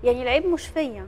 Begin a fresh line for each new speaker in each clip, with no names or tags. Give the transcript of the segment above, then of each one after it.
يعني العيب مش فيا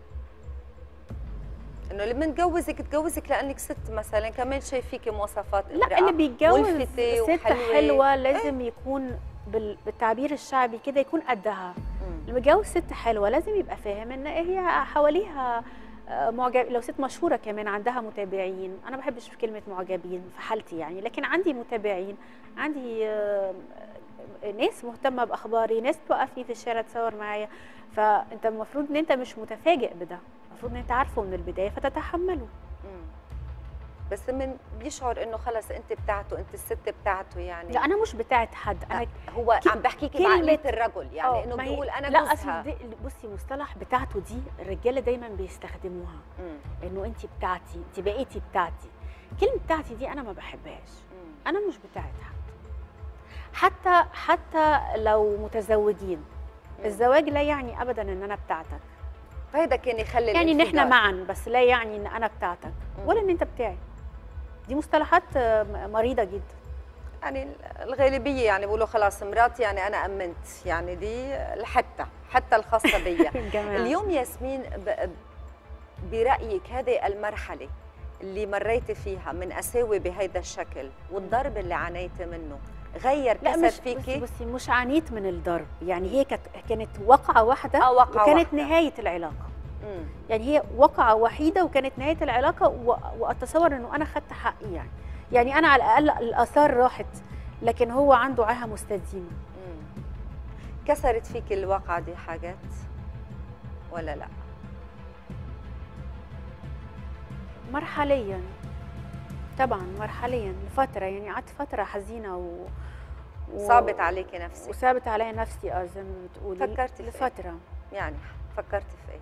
انه اللي متجوزك تجوزك لانك ست مثلا كمان شايفيكي مواصفات
لا
امرأة
اللي بيتجوز
ملفتة
ست
وحلوة.
حلوه لازم يكون بال- بالتعبير الشعبي كده يكون قدها
مم.
اللي متجوز ست حلوه لازم يبقى فاهم ان هي حواليها آه، معجب لو ست مشهوره كمان عندها متابعين انا ما بحبش في كلمه معجبين في حالتي يعني لكن عندي متابعين عندي آه، آه، ناس مهتمه باخباري ناس توقفني في الشارع تصور معايا فانت المفروض ان انت مش متفاجئ بده المفروض ان انت عارفه من البدايه فتتحمله
مم. بس من بيشعر انه خلص انت بتاعته انت الست بتاعته يعني
لا انا مش بتاعت حد انا
لا، هو
ك-
عم بحكيكي
كلمة-
بعقلية الرجل
آه،
يعني انه
ما هي-
بيقول انا
لا
جوزها
اصل دي بصي مصطلح بتاعته دي الرجاله دايما بيستخدموها
مم.
انه انت بتاعتي انت بقيتي بتاعتي كلمه بتاعتي دي انا ما بحبهاش
مم.
انا مش بتاعت حد حتى حتى لو متزوجين
مم.
الزواج لا يعني ابدا ان انا بتاعتك
فهيدا كان يخلي
يعني ان احنا
الانفجار.
معا بس لا يعني ان انا بتاعتك
مم.
ولا ان انت بتاعي دي مصطلحات آه، م- مريضه جدا
يعني الغالبيه يعني بيقولوا خلاص مراتي يعني انا امنت يعني دي الحتة حتى الخاصه بيا
الجماعة.
اليوم ياسمين ب- برايك هذه المرحله اللي مريتي فيها من قساوه بهذا الشكل والضرب اللي عانيتي منه غير
لا
كسر
مش
فيكي
بصي, بصي مش عانيت من الضرب يعني هي كانت كانت وقعه واحده
آه، وقعة
وكانت
واحدة.
نهايه العلاقه
مم.
يعني هي وقعه وحيده وكانت نهايه العلاقه و... واتصور انه انا خدت حقي يعني يعني انا على الاقل الاثار راحت لكن هو عنده عاهه مستديمه
مم. كسرت فيك الواقعة دي حاجات ولا لا؟
مرحليا طبعا مرحليا لفتره يعني قعدت فتره حزينه و... و...
صعبت عليكي نفسك
وثابت عليا نفسي اه زي ما بتقولي
فكرتي في إيه؟
لفتره
يعني فكرتي في ايه؟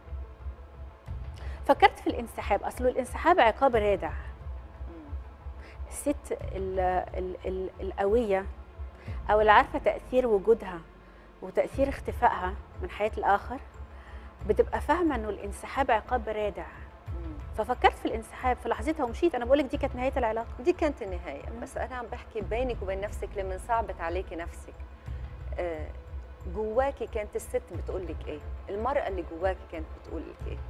فكرت في الانسحاب اصله الانسحاب عقاب رادع
مم.
الست ال ال ال القوية أو اللي عارفة تأثير وجودها وتأثير اختفائها من حياة الآخر بتبقى فاهمة إنه الانسحاب عقاب رادع
مم.
ففكرت في الانسحاب في لحظتها ومشيت أنا بقولك دي كانت نهاية العلاقة
دي كانت النهاية
مم.
بس أنا عم بحكي بينك وبين نفسك لما صعبت عليكي نفسك آه، جواكي كانت الست بتقول لك ايه؟ المرأة اللي جواكي كانت بتقول لك ايه؟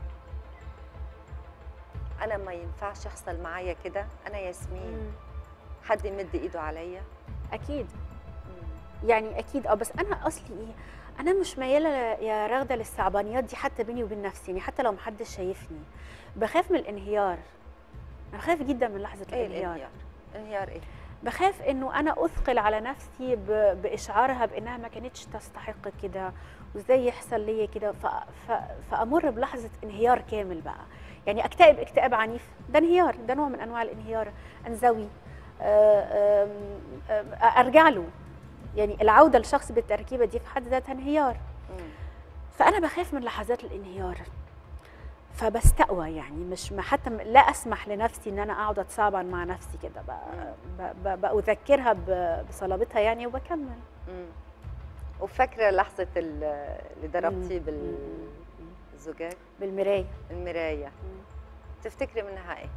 أنا ما ينفعش يحصل معايا كده، أنا ياسمين حد يمد إيده عليا
أكيد
مم.
يعني أكيد أه بس أنا أصلي إيه أنا مش ميالة يا راغدة للصعبانيات دي حتى بيني وبين نفسي يعني حتى لو محدش شايفني بخاف من الانهيار أنا بخاف جدا من لحظة
ايه
الانهيار
الانهيار؟ انهيار ايه؟
بخاف انه انا اثقل على نفسي ب- باشعارها بانها ما كانتش تستحق كده وازاي يحصل ليا كده ف... ف... فامر بلحظه انهيار كامل بقى يعني اكتئب اكتئاب عنيف ده انهيار ده نوع من انواع الانهيار انزوي آه، آم، آم، ارجع له يعني العوده لشخص بالتركيبه دي في حد ذاتها انهيار
مم.
فانا بخاف من لحظات الانهيار فبستقوى يعني مش ما حتى م- لا اسمح لنفسي ان انا اقعد اتصعبن مع نفسي كده ب- ب- ب- باذكرها ب- بصلابتها يعني وبكمل
مم. وفاكرة لحظة ال- اللي ضربتيه
مم.
بالزجاج
بالمرايه
المراية تفتكري منها ايه؟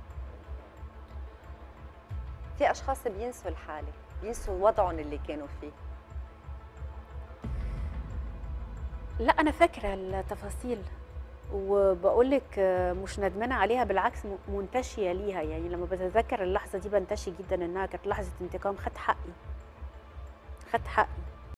في اشخاص بينسوا الحالة بينسوا وضعهم اللي كانوا فيه
لا انا فاكره التفاصيل وبقول لك مش ندمانه عليها بالعكس م- منتشيه ليها يعني لما بتذكر اللحظه دي بنتشي جدا انها كانت لحظه انتقام خدت حقي خدت حقي